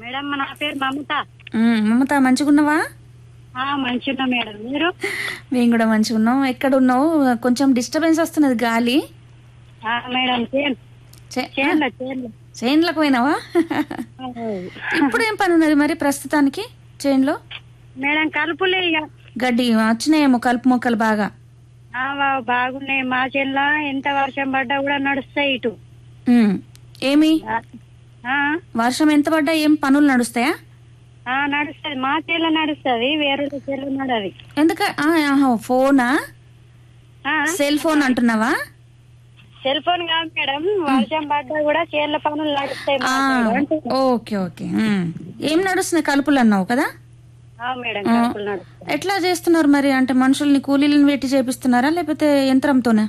Madam నా పేరు మమత ఉమ్, మమత మంచిగున్నావా ఆ, మంచిగా మేడం మీరు మేము కూడా మంచిగా ఉన్నాం ఎక్కడ ఉన్నావు కొంచెం డిస్టర్బెన్స్ వస్తున్నది గాలి ఆ, మేడం చేను చే- చేనులో చేనులో చైన్లకు పోయినావా ఆ, ఇప్పుడు ఏం పని ఉన్నది మరి ప్రస్తుతానికి చైన్లో మేడం కలుపులే ఇక గడ్డి వచ్చినాయేమో కలుపు మొక్కలు బాగా ఆ, వా- బాగున్నాయి మా చేనులో ఎంత వర్షం పడ్డా కూడా నడుస్తాయి ఇటు ఉమ్, ఏమి ఆ, ఆ, వర్షం ఎంత పడ్డా ఏం పనులు నడుస్తాయా ఆ, నడుస్తది మా చేనులో నడుస్తుంది వేరే చేనులో నడది ఎందుక ఆ, ఆహా, ఫోనా ఆ, సెల్ ఫోన్ అంటున్నావా సెల్ ఫోన్ కాదు మేడం వర్షం పడ్డా కూడా చేనుల పనులు నడుస్తాయి మా ఆ, సైడ్ అంటున్నా. ఓకే ఓకే ఉమ్. ఏం నడుస్తున్నాయి కలుపులు అన్నావు కదా ఆ, మేడం కలుపులు నడుస్తాయి ఎట్లా చేస్తున్నారు మరి అంటే మనుషుల్ని కూలీలను పెట్టి చేపిస్తున్నారా లేకపోతే యంత్రంతోనే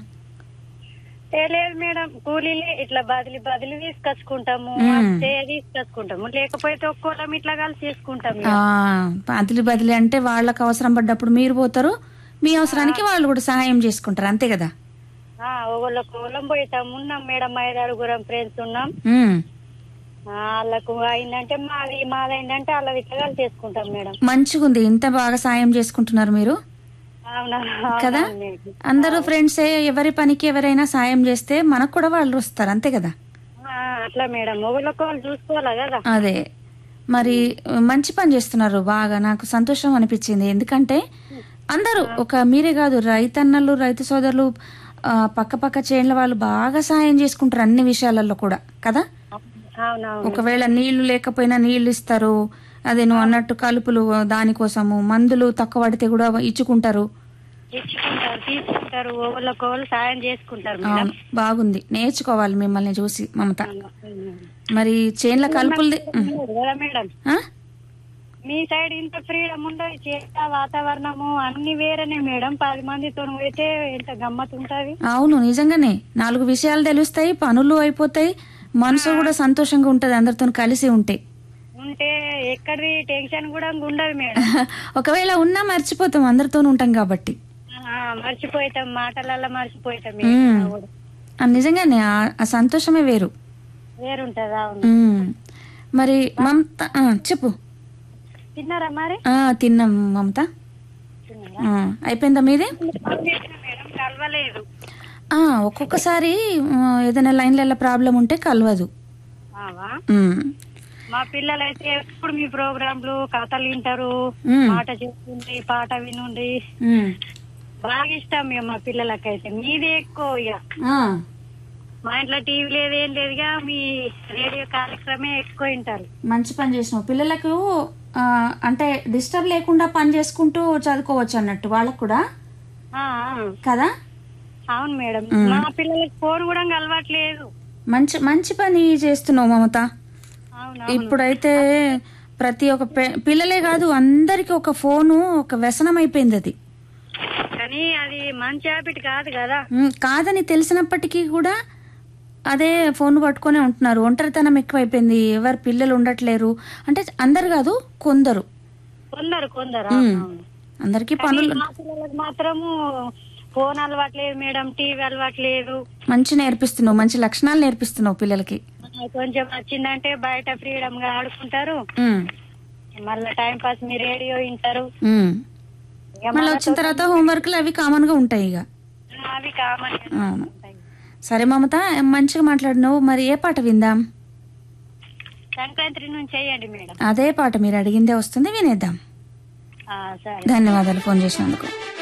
ఏ లేదు మేడం కూలీలే ఇట్లా బదిలీ బదిలీ తీసుకొచ్చుకుంటాము మ్మ్. వస్తే తీసుకొచ్చుకుంటాము లేకపోతే ఒక్కోళ్ళం ఇట్లా కలిసి చేసుకుంటాము ఆ, బదిలీ బదిలీ అంటే వాళ్ళకి అవసరం పడ్డప్పుడు మీరు పోతారు మీ అవసరానికి వాళ్ళు కూడా సహాయం చేసుకుంటారు అంతే కదా ఆ, ఒకళ్ళకు ఒకళ్ళం పోయితాం ఉన్నాం మేడం ఐదు అడుగురం ఫ్రెండ్స్ ఉన్నాం ఉమ్. ఆ, వాళ్ళకు అయిందంటే మాది మాది అయిందంటే వాళ్ళ ఇట్లా కలిసి చేసుకుంటాం మేడం మంచిగుంది ఇంత బాగా సాయం చేసుకుంటున్నారు మీరు అవునా కదా అవునా మేడం. అందరూ ఫ్రెండ్సే ఎవరి పనికి ఎవరైనా సాయం చేస్తే మనకు కూడా వాళ్ళు వస్తారు అంతే కదా ఆ, అట్లా మేడం ఒకళ్ళకు వాళ్ళు చూసుకోవాలా కదా అదే మరి మంచి పని చేస్తున్నారు బాగా నాకు సంతోషం అనిపించింది ఎందుకంటే అందరూ ఒక మీరే కాదు రైతన్నలు రైతు సోదరులు ఆ, పక్క పక్క చేన్ల వాళ్ళు బాగా సాయం చేసుకుంటారు అన్ని విషయాలలో కూడా కదా అవునవును ఒకవేళ నీళ్లు లేకపోయినా నీళ్లు ఇస్తారు అదే నువ్వు అన్నట్టు కలుపులు దానికోసము మందులు తక్కువ పడితే కూడా ఇచ్చుకుంటారు ఇచ్చుకుంటారు తీసుకుంటారు ఒకళ్ళకు ఒకళ్ళు సాయం చేసుకుంటారు మేడం అవును బాగుంది నేర్చుకోవాలి మిమ్మల్ని చూసి మమత అవును. మరి చేన్ల కలుపులు కదా మేడం ఆ? మీ సైడ్ ఇంత ఫ్రీడమ్ ఉండదు చేత వాతావరణము అన్ని వేరేనే మేడం పది మందితో పోతే ఎంత గమ్మత్ ఉంటది అవును నిజంగానే నాలుగు విషయాలు తెలుస్తాయి పనులు అయిపోతాయి మనసు కూడా సంతోషంగా ఉంటది అందరితో కలిసి ఉంటే ఉంటే ఎక్కడి టెన్షన్ కూడా ఉండదు మేడం ఒకవేళ ఉన్నా మర్చిపోతాం అందరితో ఉంటాం కాబట్టి ఆ, మర్చిపోతాం మాటలల్లో మర్చిపోతాం ఉమ్. ఏదైనా కూడా. ఆ, నిజంగానే ఆ- ఆ సంతోషమే వేరు వేరుంటది అవును ఉమ్. మరి మమత ఆ, చెప్పు తిన్నారా మరి ఆ, తిన్నాం మమత తిన్నారా ఆ, అయిపోయిందా మీది ఫోన్ చేసిన మేడం కలవలేదు ఆ, ఒక్కొక్కసారి ఆ, ఏదైనా లైన్లలో ప్రాబ్లం ఉంటే కలవదు ఆవా? ఉమ్. మా పిల్లలు అయితే ఎప్పుడు మీ ప్రోగ్రాంలు కథలు వింటారు ఉమ్. మాట చెప్తుంది పాట వినుండి ఉమ్. బాగా ఇష్టం ఇక మా పిల్లలకైతే మీదే ఎక్కువ ఇక ఆ, మా ఇంట్లో టీవీ లేదు ఏం లేదుగా మీ రేడియో కార్యక్రమే ఎక్కువ వింటారు మంచి పని చేసినావు పిల్లలకు ఆ, అంటే డిస్టర్బ్ లేకుండా పని చేసుకుంటూ చదువుకోవచ్చు అన్నట్టు వాళ్ళకు కూడా ఆ, ఆ. కదా అవును మేడం మా పిల్లలకి ఫోన్ కూడా అలవాట్లేదు మంచి మంచి పని చేస్తున్నావు మమత అవును ఇప్పుడైతే ప్రతి ఒక్క పె- పిల్లలే కాదు అందరికి ఒక ఫోను ఒక వ్యసనం అయిపోయింది అది కానీ అది మంచి హ్యాబిట్ కాదు కదా ఉమ్, కాదని తెలిసినప్పటికీ కూడా అదే ఫోన్ పట్టుకొని ఉంటున్నారు ఒంటరితనం ఎక్కువైపోయింది ఎవరు పిల్లలు ఉండట్లేరు అంటే అందరు కాదు కొందరు కొందరు కొందరు ఉమ్, అవును, అవును. అందరికీ కానీ పనులు మా పిల్లలకు మాత్రము ఫోన్ అలవాట్లేదు మేడం టీవీ అలవాట్లేదు మంచి నేర్పిస్తున్నావు మంచి లక్షణాలు నేర్పిస్తున్నావు పిల్లలకి కొంచెం వచ్చిందంటే బయట ఫ్రీడమ్ గా ఆడుకుంటారు ఉమ్, మళ్ళీ టైం పాస్ మీ రేడియో వింటారు ఉమ్. ఇక మళ్ళీ మనతో- వచ్చిన తర్వాత హోంవర్క్లు అవి కామన్ గా ఉంటాయి ఇక అవి కామన్ అవును సరే మమత మంచిగా మాట్లాడినావు మరి ఏ పాట విందాం సంక్రాంతి నుంచి చేయండి మేడం అదే పాట మీరు అడిగిందే వస్తుంది వినేద్దాం ఆ, సరే ధన్యవాదాలు ఫోన్ చేసినందుకు